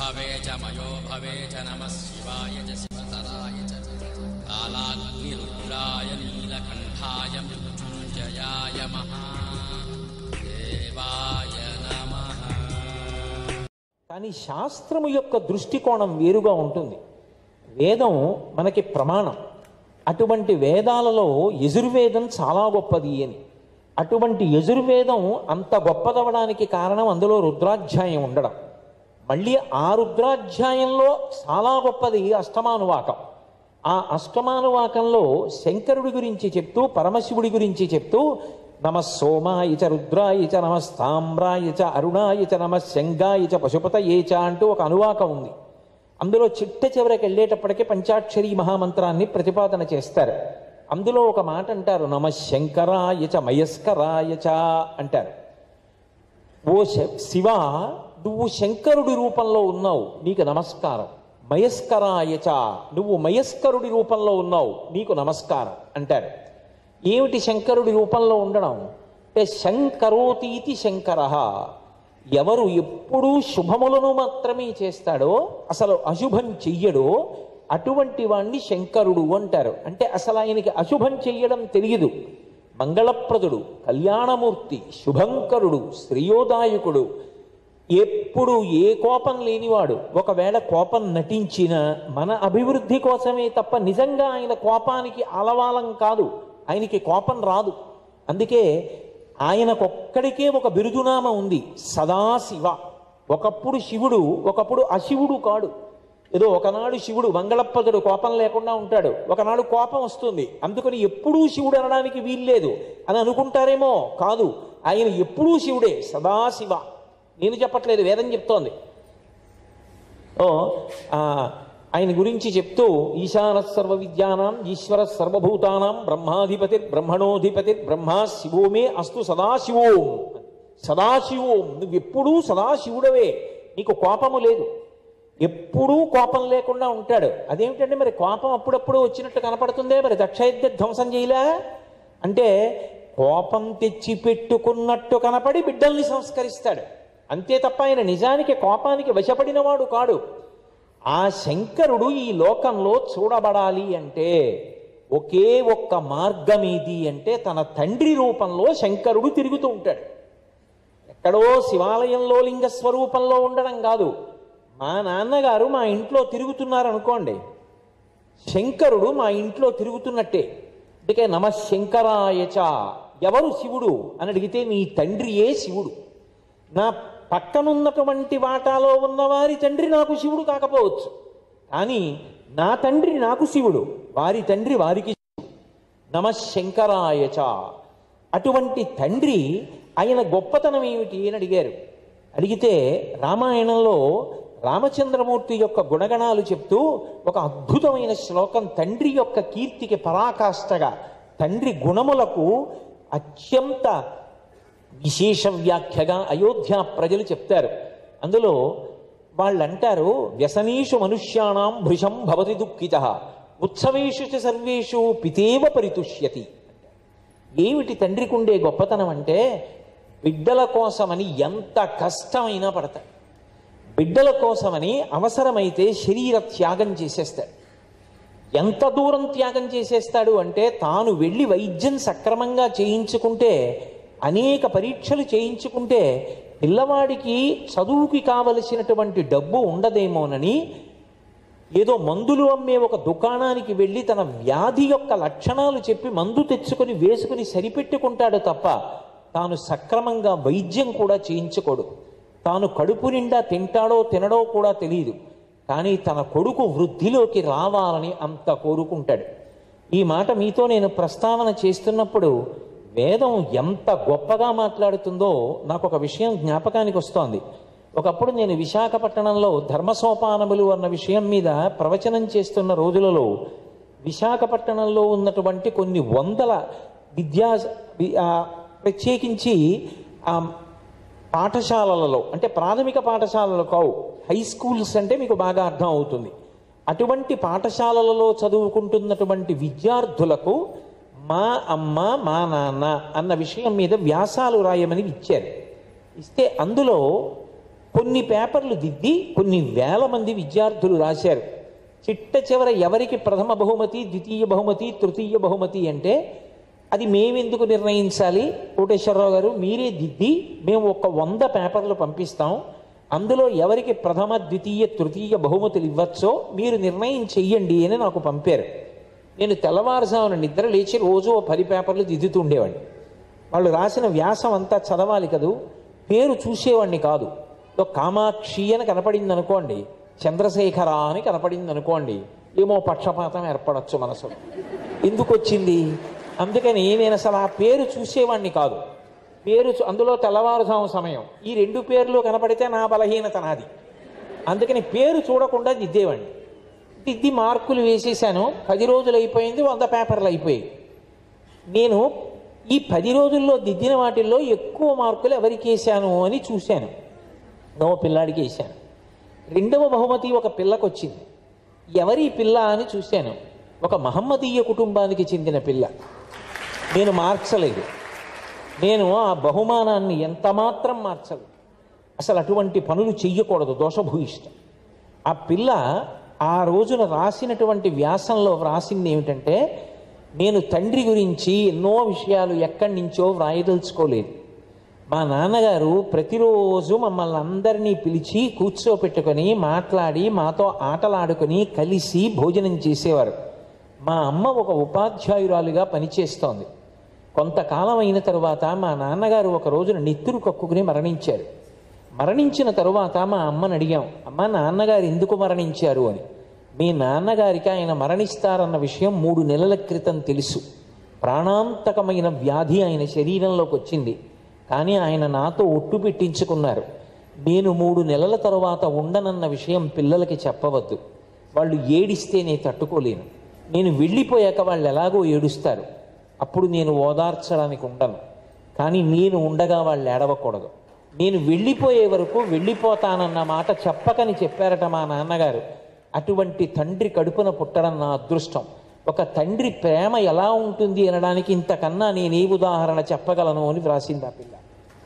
भवे च मयो भवे च नमः शिवाय च शिवतराय च कालाग्निरुद्राय नीलकण्ठाय मृत्युञ्जयाय महादेवाय नमः కానీ శాస్త్రము యొక్క దృష్టికోణం వేరుగా ఉంటుంది వేదం మనకి ప్రమాణం అటువంటి వేదాలలో యజుర్వేదం చాలా గొప్పది అని అటువంటి యజుర్వేదం అంత గొప్పదవడానికి కారణం అందులో రుద్రాధ్యాయం ఉండడం మళ్ళీ ఆ రుద్రాధ్యాయంలో చాలా గొప్పది అష్టమానువాకం ఆ అష్టమానువాకంలో శంకరుడి గురించి చెప్తూ పరమశివుడి గురించి చెప్తూ నమ సోమాయ చ రుద్రాయ చ నమ స్తామ్రాయ చ అరుణాయ చ నమ శంగాయ చ పశుపతయే చ అంటూ ఒక అనువాకం ఉంది అందులో చిట్ట చివరికి వెళ్ళేటప్పటికి పంచాక్షరి మహామంత్రాన్ని ప్రతిపాదన చేస్తారు అందులో ఒక మాట అంటారు నమ శంకరాయ చ మయస్కరాయ చ అంటారు ఓ శ- శివ నువ్వు శంకరుడి రూపంలో ఉన్నావు నీకు నమస్కారం మయస్కరాయచ నువ్వు మయస్కరుడి రూపంలో ఉన్నావు నీకు నమస్కారం అంటారు ఏమిటి శంకరుడి రూపంలో ఉండడం అంటే శంకరోతీతి శంకర ఎవరు ఎప్పుడూ శుభములను మాత్రమే చేస్తాడో అసలు అశుభం చెయ్యడో అటువంటి వాణ్ణి శంకరుడు అంటారు అంటే అసలు ఆయనకి అశుభం చెయ్యడం తెలియదు మంగళప్రదుడు కళ్యాణమూర్తి శుభంకరుడు శ్రేయోదాయకుడు ఎప్పుడు ఏ కోపం లేనివాడు ఒకవేళ కోపం నటించిన మన అభివృద్ధి కోసమే తప్ప నిజంగా ఆయన కోపానికి అలవాలం కాదు ఆయనకి కోపం రాదు అందుకే ఆయనకొక్కడికే ఒక బిరుదునామ ఉంది సదాశివ ఒకప్పుడు శివుడు ఒకప్పుడు అశివుడు కాడు ఏదో ఒకనాడు శివుడు మంగళప్పదుడు కోపం లేకుండా ఉంటాడు ఒకనాడు కోపం వస్తుంది అందుకని ఎప్పుడూ శివుడు అనడానికి వీల్లేదు అని అనుకుంటారేమో కాదు ఆయన ఎప్పుడూ శివుడే సదాశివ నేను చెప్పట్లేదు వేదం చెప్తోంది ఓ ఆ, ఆయన గురించి చెప్తూ ఈశాన సర్వ విద్యానాం ఈశ్వర సర్వభూతానాం బ్రహ్మాధిపతి బ్రహ్మణోధిపతి బ్రహ్మా శివోమే అస్తు సదాశివోం సదాశివోం నువ్వెప్పుడూ సదాశివుడవే నీకు కోపము లేదు ఎప్పుడూ కోపం లేకుండా ఉంటాడు అదేమిటంటే మరి కోపం అప్పుడప్పుడు వచ్చినట్టు కనపడుతుందే మరి దక్షయజ్ఞ ధ్వంసం చేయలే అంటే కోపం తెచ్చి పెట్టుకున్నట్టు కనపడి బిడ్డల్ని సంస్కరిస్తాడు అంతే తప్ప ఆయన నిజానికి కోపానికి వశపడినవాడు కాడు ఆ శంకరుడు ఈ లోకంలో చూడబడాలి అంటే ఒకే ఒక్క మార్గం ఏది అంటే తన తండ్రి రూపంలో శంకరుడు తిరుగుతూ ఉంటాడు ఎక్కడో శివాలయంలో లింగ స్వరూపంలో ఉండడం కాదు మా నాన్నగారు మా ఇంట్లో తిరుగుతున్నారు అనుకోండి శంకరుడు మా ఇంట్లో తిరుగుతున్నట్టే అందుకే నమ శంకరాయచ ఎవరు శివుడు అని అడిగితే నీ తండ్రియే శివుడు నా పక్కనున్నటువంటి వాటాలో ఉన్నవారి తండ్రి నాకు శివుడు కాకపోవచ్చు కానీ నా తండ్రి నాకు శివుడు వారి తండ్రి వారికి శివుడు నమ శంకరాయచ అటువంటి తండ్రి ఆయన గొప్పతనం ఏమిటి అని అడిగారు అడిగితే రామాయణంలో రామచంద్రమూర్తి యొక్క గుణగణాలు చెప్తూ ఒక అద్భుతమైన శ్లోకం తండ్రి యొక్క కీర్తికి పరాకాష్ఠగా తండ్రి గుణములకు అత్యంత విశేష వ్యాఖ్యగా అయోధ్య ప్రజలు చెప్తారు అందులో వాళ్ళు అంటారు వ్యసనీషు మనుష్యాణం భృశం భవతి దుఃఖిత ఉత్సవేషు చ సర్వేషు పితేవ పరితుష్యతి ఏమిటి తండ్రికి ఉండే గొప్పతనం అంటే బిడ్డల కోసమని ఎంత కష్టమైనా పడతాడు బిడ్డల కోసమని అవసరమైతే శరీర త్యాగం చేసేస్తాడు ఎంత దూరం త్యాగం చేసేస్తాడు అంటే తాను వెళ్ళి వైద్యం సక్రమంగా చేయించుకుంటే అనేక పరీక్షలు చేయించుకుంటే పిల్లవాడికి చదువుకి కావలసినటువంటి డబ్బు ఉండదేమోనని ఏదో మందులు అమ్మే ఒక దుకాణానికి వెళ్ళి తన వ్యాధి యొక్క లక్షణాలు చెప్పి మందు తెచ్చుకొని వేసుకుని సరిపెట్టుకుంటాడు తప్ప తాను సక్రమంగా వైద్యం కూడా చేయించుకోడు తాను కడుపు నిండా తింటాడో తినడో కూడా తెలియదు కానీ తన కొడుకు వృద్ధిలోకి రావాలని అంత కోరుకుంటాడు ఈ మాట మీతో నేను ప్రస్తావన చేస్తున్నప్పుడు వేదం ఎంత గొప్పగా మాట్లాడుతుందో నాకు ఒక విషయం జ్ఞాపకానికి వస్తోంది ఒకప్పుడు నేను విశాఖపట్టణంలో ధర్మసోపానములు అన్న విషయం మీద ప్రవచనం చేస్తున్న రోజులలో విశాఖపట్టణంలో ఉన్నటువంటి కొన్ని వందల విద్యా వి- ఆ, ప్రత్యేకించి ఆ పాఠశాలలలో అంటే ప్రాథమిక పాఠశాలలు కావు హై స్కూల్స్ అంటే మీకు బాగా అర్థం అవుతుంది అటువంటి పాఠశాలలలో చదువుకుంటున్నటువంటి విద్యార్థులకు మా అమ్మ మా నాన్న అన్న విషయం మీద వ్యాసాలు రాయమని ఇచ్చారు ఇస్తే అందులో కొన్ని పేపర్లు దిద్ది కొన్ని వేల మంది విద్యార్థులు రాశారు చిట్ట చివర ఎవరికి ప్రథమ బహుమతి ద్వితీయ బహుమతి తృతీయ బహుమతి అంటే అది మేమెందుకు నిర్ణయించాలి కోటేశ్వరరావు గారు మీరే దిద్ది మేము ఒక వంద పేపర్లు పంపిస్తాం అందులో ఎవరికి ప్రథమ ద్వితీయ తృతీయ బహుమతులు ఇవ్వచ్చో మీరు నిర్ణయం చెయ్యండి అని నాకు పంపారు నేను తెల్లవారుజామున నిద్ర లేచి రోజు ఓ పది పేపర్లు దిద్దుతూ ఉండేవాడిని వాళ్ళు రాసిన వ్యాసం అంతా చదవాలి కదూ పేరు చూసేవాడిని కాదు ఓ కామాక్షి అని కనపడింది అనుకోండి చంద్రశేఖర అని కనపడింది అనుకోండి ఏమో పక్షపాతం ఏర్పడచ్చు మనసు ఎందుకు వచ్చింది అందుకని నేను అసలు ఆ పేరు చూసేవాడిని కాదు పేరు చూ- అందులో తెల్లవారుజాము సమయం ఈ రెండు పేర్లు కనపడితే నా బలహీనత నాది అందుకని పేరు చూడకుండా దిద్దేవాడిని దిద్ది మార్కులు వేసేసాను పది రోజులు అయిపోయింది వంద పేపర్లు అయిపోయాయి నేను ఈ పది రోజుల్లో దిద్దిన వాటిల్లో ఎక్కువ మార్కులు ఎవరికి వేశాను అని చూశాను నో పిల్లాడికి వేశాను రెండవ బహుమతి ఒక పిల్లకు వచ్చింది ఎవరి పిల్ల అని చూశాను ఒక మహమ్మదీయ కుటుంబానికి చెందిన పిల్ల నేను మార్చలేదు నేను ఆ బహుమానాన్ని ఎంత మాత్రం మార్చలేదు అసలు అటువంటి పనులు చెయ్యకూడదు దోషభూయిష్టం ఆ పిల్ల ఆ రోజున రాసినటువంటి వ్యాసంలో వ్రాసింది ఏమిటంటే నేను తండ్రి గురించి ఎన్నో విషయాలు ఎక్కడి నుంచో వ్రాయదలుచుకోలేదు మా నాన్నగారు ప్రతిరోజు మమ్మల్ని అందరినీ పిలిచి కూర్చోపెట్టుకొని మాట్లాడి మాతో ఆటలాడుకొని కలిసి భోజనం చేసేవారు మా అమ్మ ఒక ఉపాధ్యాయురాలుగా పనిచేస్తోంది కొంతకాలం అయిన తరువాత మా నాన్నగారు ఒక రోజున నెత్తురు కక్కుకుని మరణించారు మరణించిన తరువాత మా అమ్మని అడిగాం అమ్మ నాన్నగారు ఎందుకు మరణించారు అని మీ నాన్నగారికి ఆయన మరణిస్తారన్న విషయం మూడు నెలల క్రితం తెలుసు ప్రాణాంతకమైన వ్యాధి ఆయన శరీరంలోకి వచ్చింది కానీ ఆయన నాతో ఒట్టు పెట్టించుకున్నారు నేను మూడు నెలల తరువాత ఉండనన్న విషయం పిల్లలకి చెప్పవద్దు వాళ్ళు ఏడిస్తే నేను తట్టుకోలేను నేను వెళ్ళిపోయాక వాళ్ళు ఎలాగో ఏడుస్తారు అప్పుడు నేను ఓదార్చడానికి ఉండను కానీ నేను ఉండగా వాళ్ళు ఏడవకూడదు నేను వెళ్ళిపోయే వరకు వెళ్ళిపోతానన్న మాట చెప్పకని చెప్పారట మా నాన్నగారు అటువంటి తండ్రి కడుపున పుట్టడం నా అదృష్టం ఒక తండ్రి ప్రేమ ఎలా ఉంటుంది అనడానికి ఇంతకన్నా నేను ఏ ఉదాహరణ చెప్పగలను అని వ్రాసింది ఆ పిల్ల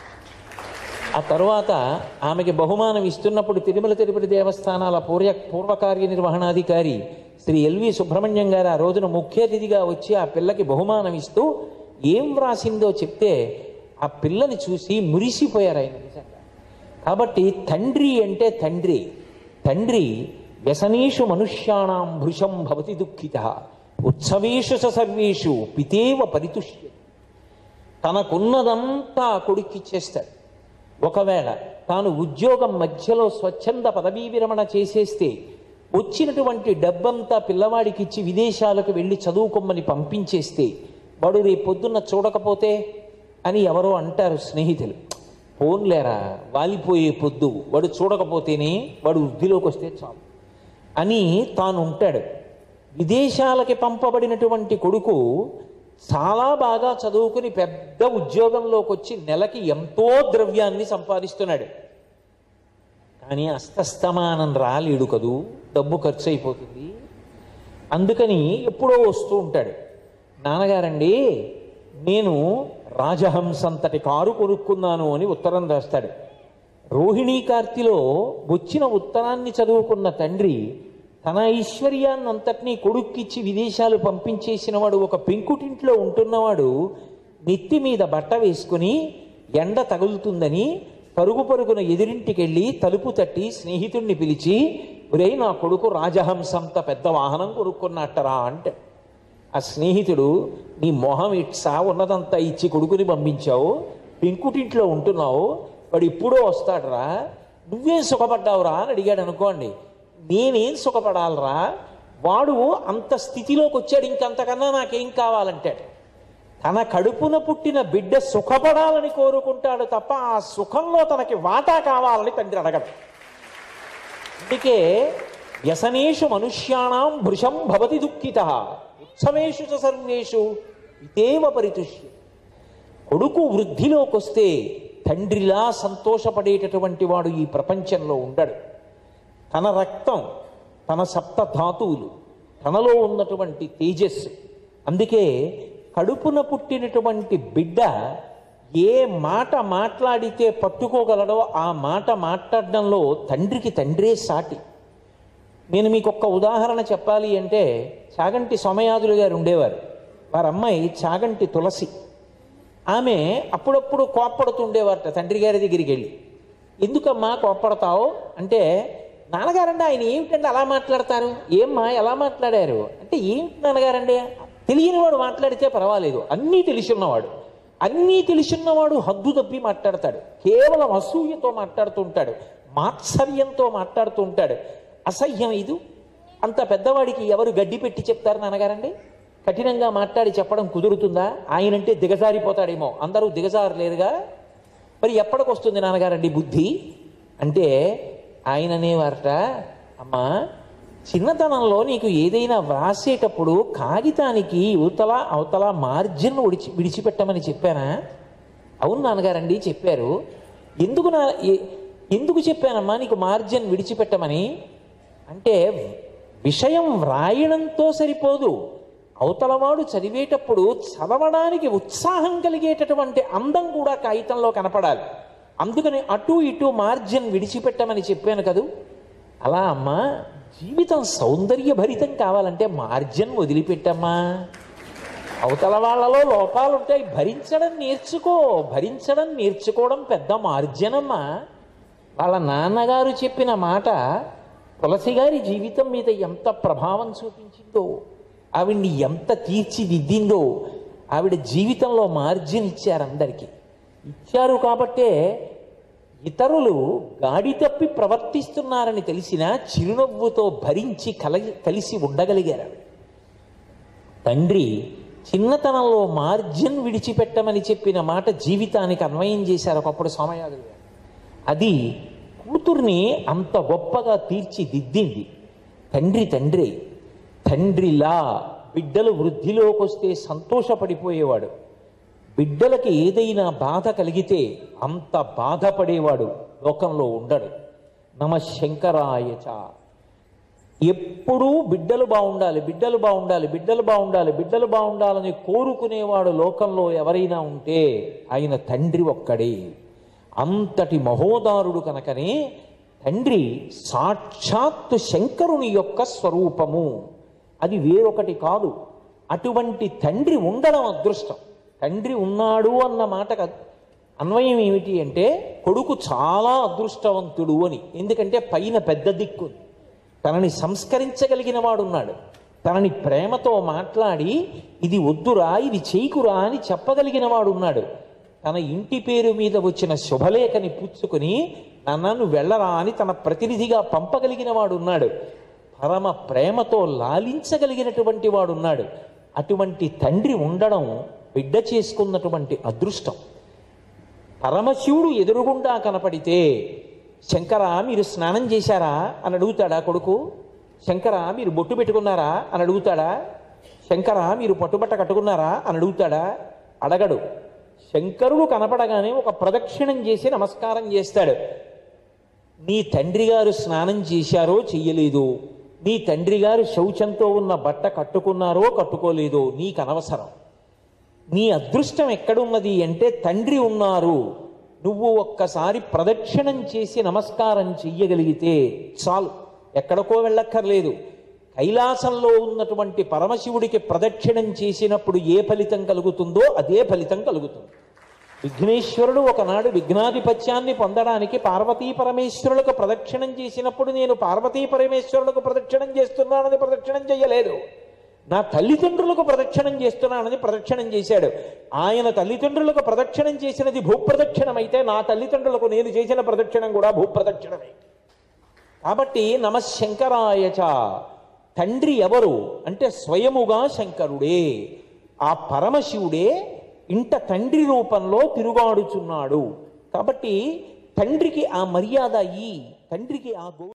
ఆ తరువాత ఆమెకి బహుమానం ఇస్తున్నప్పుడు తిరుమల తిరుపతి దేవస్థానాల పూర్వ పూర్వకార్య నిర్వహణాధికారి శ్రీ ఎల్వి సుబ్రహ్మణ్యం గారు ఆ రోజున ముఖ్య అతిథిగా వచ్చి ఆ పిల్లకి బహుమానం ఇస్తూ ఏం వ్రాసిందో చెప్తే ఆ పిల్లని చూసి మురిసిపోయారు ఆయన నిజంగా కాబట్టి తండ్రి అంటే తండ్రి తండ్రి వ్యసనేషు మనుష్యాణం భృశం భవతి దుఃఖిత ఉత్సవేషు స సర్వేషు పితేవ పరితుష్య తనకున్నదంతా కొడుక్కిచ్చేస్తాడు ఒకవేళ తాను ఉద్యోగం మధ్యలో స్వచ్ఛంద పదవీ విరమణ చేసేస్తే వచ్చినటువంటి డబ్బంతా పిల్లవాడికి ఇచ్చి విదేశాలకు వెళ్ళి చదువుకోమని పంపించేస్తే వాడు రేపు పొద్దున్న చూడకపోతే అని ఎవరో అంటారు స్నేహితులు పోన్లేరా వాలిపోయే పొద్దు వాడు చూడకపోతేనే వాడు వృద్ధిలోకి వస్తే చాలు అని తాను ఉంటాడు విదేశాలకి పంపబడినటువంటి కొడుకు చాలా బాగా చదువుకుని పెద్ద ఉద్యోగంలోకి వచ్చి నెలకి ఎంతో ద్రవ్యాన్ని సంపాదిస్తున్నాడు కానీ అస్తస్తమానం రాలేడు కదూ డబ్బు ఖర్చు అయిపోతుంది అందుకని ఎప్పుడో వస్తూ ఉంటాడు నాన్నగారండి నేను రాజహంసంతటి కారు కొనుక్కున్నాను అని ఉత్తరం రాస్తాడు రోహిణీ కార్తిలో వచ్చిన ఉత్తరాన్ని చదువుకున్న తండ్రి తన ఐశ్వర్యాన్నంతటినీ కొడుక్కిచ్చి విదేశాలు పంపించేసిన వాడు ఒక పెంకుటింట్లో ఉంటున్నవాడు నెత్తి మీద బట్ట వేసుకుని ఎండ తగులుతుందని పరుగు పరుగున ఎదురింటికి వెళ్ళి తలుపు తట్టి స్నేహితుణ్ణి పిలిచి ఒరేయ్ నా కొడుకు రాజహంసంత పెద్ద వాహనం కొనుక్కున్నట్టరా అంటే ఆ స్నేహితుడు నీ మొహం ఇట్సా ఉన్నదంతా ఇచ్చి కొడుకుని పంపించావు పెంకుటింట్లో ఉంటున్నావు వాడు ఇప్పుడో వస్తాడురా నువ్వేం సుఖపడ్డావురా అని అడిగాడు అనుకోండి నేనేం సుఖపడాలరా వాడు అంత స్థితిలోకి వచ్చాడు ఇంకంతకన్నా నాకేం కావాలంటాడు తన కడుపున పుట్టిన బిడ్డ సుఖపడాలని కోరుకుంటాడు తప్ప ఆ సుఖంలో తనకి వాటా కావాలని తండ్రి అడగడు అందుకే వ్యసనేషు మనుష్యాణం భృశం భవతి దుఃఖిత ఉత్సవేషు చ సర్వేషు ఇతేవ పరితుష్య కొడుకు వృద్ధిలోకి వస్తే తండ్రిలా సంతోషపడేటటువంటి వాడు ఈ ప్రపంచంలో ఉండడు తన రక్తం తన సప్త ధాతువులు తనలో ఉన్నటువంటి తేజస్సు అందుకే కడుపున పుట్టినటువంటి బిడ్డ ఏ మాట మాట్లాడితే పట్టుకోగలడో ఆ మాట మాట్లాడడంలో తండ్రికి తండ్రే సాటి నేను మీకు ఒక్క ఉదాహరణ చెప్పాలి అంటే చాగంటి సోమయాజులు గారు ఉండేవారు వారి అమ్మాయి చాగంటి తులసి ఆమె అప్పుడప్పుడు కోప్పడుతుండేవారట తండ్రి గారి దగ్గరికి వెళ్ళి ఎందుకమ్మా కోప్పడతావు అంటే నాన్నగారండి ఆయన ఏమిటండి అలా మాట్లాడతారు ఏమ్మా ఎలా మాట్లాడారు అంటే ఏమిటి నాన్నగారండి తెలియని వాడు మాట్లాడితే పర్వాలేదు అన్నీ తెలిసిన్నవాడు అన్నీ తెలిసిన్నవాడు హద్దు తప్పి మాట్లాడతాడు కేవలం అసూయతో మాట్లాడుతుంటాడు మాత్సర్యంతో మాట్లాడుతూ ఉంటాడు అసహ్యం ఇది అంత పెద్దవాడికి ఎవరు గడ్డి పెట్టి చెప్తారు నాన్నగారండి కఠినంగా మాట్లాడి చెప్పడం కుదురుతుందా ఆయనంటే దిగజారిపోతాడేమో అందరూ దిగజారలేరుగా మరి ఎప్పటికొస్తుంది నాన్నగారండి బుద్ధి అంటే ఆయన అనేవారట అమ్మా చిన్నతనంలో నీకు ఏదైనా వ్రాసేటప్పుడు కాగితానికి యువతల అవతల మార్జిన్ విడిచి విడిచిపెట్టమని చెప్పానా అవును నాన్నగారండి చెప్పారు ఎందుకు నా ఎ- ఎందుకు చెప్పానమ్మా నీకు మార్జిన్ విడిచిపెట్టమని అంటే విషయం వ్రాయడంతో సరిపోదు అవతలవాడు చదివేటప్పుడు చదవడానికి ఉత్సాహం కలిగేటటువంటి అందం కూడా కాగితంలో కనపడాలి అందుకని అటు ఇటు మార్జిన్ విడిచిపెట్టమని చెప్పాను కదూ అలా అమ్మా జీవితం సౌందర్యభరితం కావాలంటే మార్జిన్ వదిలిపెట్టమ్మా అవతల వాళ్ళలో లోపాలు ఉంటాయి భరించడం నేర్చుకో భరించడం నేర్చుకోవడం పెద్ద మార్జనమ్మా వాళ్ళ నాన్నగారు చెప్పిన మాట తులసి గారి జీవితం మీద ఎంత ప్రభావం చూపించిందో ఆవిడ్ని ఎంత తీర్చిదిద్దిందో ఆవిడ జీవితంలో మార్జిన్ ఇచ్చారు అందరికీ ఇచ్చారు కాబట్టే ఇతరులు గాడి తప్పి ప్రవర్తిస్తున్నారని తెలిసినా చిరునవ్వుతో భరించి కల కలిసి ఉండగలిగారు ఆవిడ. తండ్రి చిన్నతనంలో మార్జిన్ విడిచిపెట్టమని చెప్పిన మాట జీవితానికి అన్వయం చేశారు ఒకప్పుడు సోమయాజులు గారు అది కూతుర్ని అంత గొప్పగా తీర్చిదిద్దింది తండ్రి తండ్రి తండ్రిలా బిడ్డలు వృద్ధిలోకి వస్తే సంతోషపడిపోయేవాడు బిడ్డలకి ఏదైనా బాధ కలిగితే అంత బాధపడేవాడు లోకంలో ఉండడు నమ శంకరాయచ ఎప్పుడూ బిడ్డలు బాగుండాలి బిడ్డలు బాగుండాలి బిడ్డలు బాగుండాలి బిడ్డలు బాగుండాలని కోరుకునేవాడు లోకంలో ఎవరైనా ఉంటే ఆయన తండ్రి ఒక్కడే అంతటి మహోదారుడు కనుకనే తండ్రి సాక్షాత్తు శంకరుని యొక్క స్వరూపము అది వేరొకటి కాదు అటువంటి తండ్రి ఉండడం అదృష్టం తండ్రి ఉన్నాడు అన్న మాటకు అన్వయం ఏమిటి అంటే కొడుకు చాలా అదృష్టవంతుడు అని ఎందుకంటే పైన పెద్ద దిక్కు ఉంది. తనని సంస్కరించగలిగిన వాడున్నాడు తనని ప్రేమతో మాట్లాడి ఇది వద్దురా ఇది చేయకురా అని చెప్పగలిగిన వాడున్నాడు తన ఇంటి పేరు మీద వచ్చిన శుభలేఖని పుచ్చుకుని నన్ను వెళ్ళరా అని తన ప్రతినిధిగా పంపగలిగిన వాడున్నాడు పరమ ప్రేమతో లాలించగలిగినటువంటి వాడున్నాడు అటువంటి తండ్రి ఉండడం బిడ్డ చేసుకున్నటువంటి అదృష్టం పరమశివుడు ఎదురుగుండా కనపడితే శంకర మీరు స్నానం చేశారా అని అడుగుతాడా కొడుకు శంకర మీరు బొట్టు పెట్టుకున్నారా అని అడుగుతాడా శంకర మీరు పట్టుబట్ట కట్టుకున్నారా అని అడుగుతాడా అడగడు శంకరుడు కనపడగానే ఒక ప్రదక్షిణం చేసి నమస్కారం చేస్తాడు నీ తండ్రి గారు స్నానం చేశారో చెయ్యలేదు నీ తండ్రి గారు శౌచంతో ఉన్న బట్ట కట్టుకున్నారో కట్టుకోలేదో నీకు అనవసరం నీ అదృష్టం ఎక్కడున్నది అంటే తండ్రి ఉన్నారు నువ్వు ఒక్కసారి ప్రదక్షిణం చేసి నమస్కారం చెయ్యగలిగితే చాలు ఎక్కడికో వెళ్ళక్కర్లేదు కైలాసంలో ఉన్నటువంటి పరమశివుడికి ప్రదక్షిణం చేసినప్పుడు ఏ ఫలితం కలుగుతుందో అదే ఫలితం కలుగుతుంది విఘ్నేశ్వరుడు ఒకనాడు విఘ్నాధిపత్యాన్ని పొందడానికి పార్వతీ పరమేశ్వరులకు ప్రదక్షిణం చేసినప్పుడు నేను పార్వతీ పరమేశ్వరులకు ప్రదక్షిణం చేస్తున్నానని ప్రదక్షిణం చేయలేదు నా తల్లిదండ్రులకు ప్రదక్షిణం చేస్తున్నానని ప్రదక్షిణం చేశాడు ఆయన తల్లిదండ్రులకు ప్రదక్షిణం చేసినది భూప్రదక్షిణమైతే నా తల్లిదండ్రులకు నేను చేసిన ప్రదక్షిణం కూడా భూప్రదక్షిణమే కాబట్టి నమశంకరాయచ తండ్రి ఎవరు అంటే స్వయముగా శంకరుడే ఆ పరమశివుడే ఇంట తండ్రి రూపంలో తిరుగాడుచున్నాడు కాబట్టి తండ్రికి ఆ మర్యాద ఈ తండ్రికి ఆ గౌరవం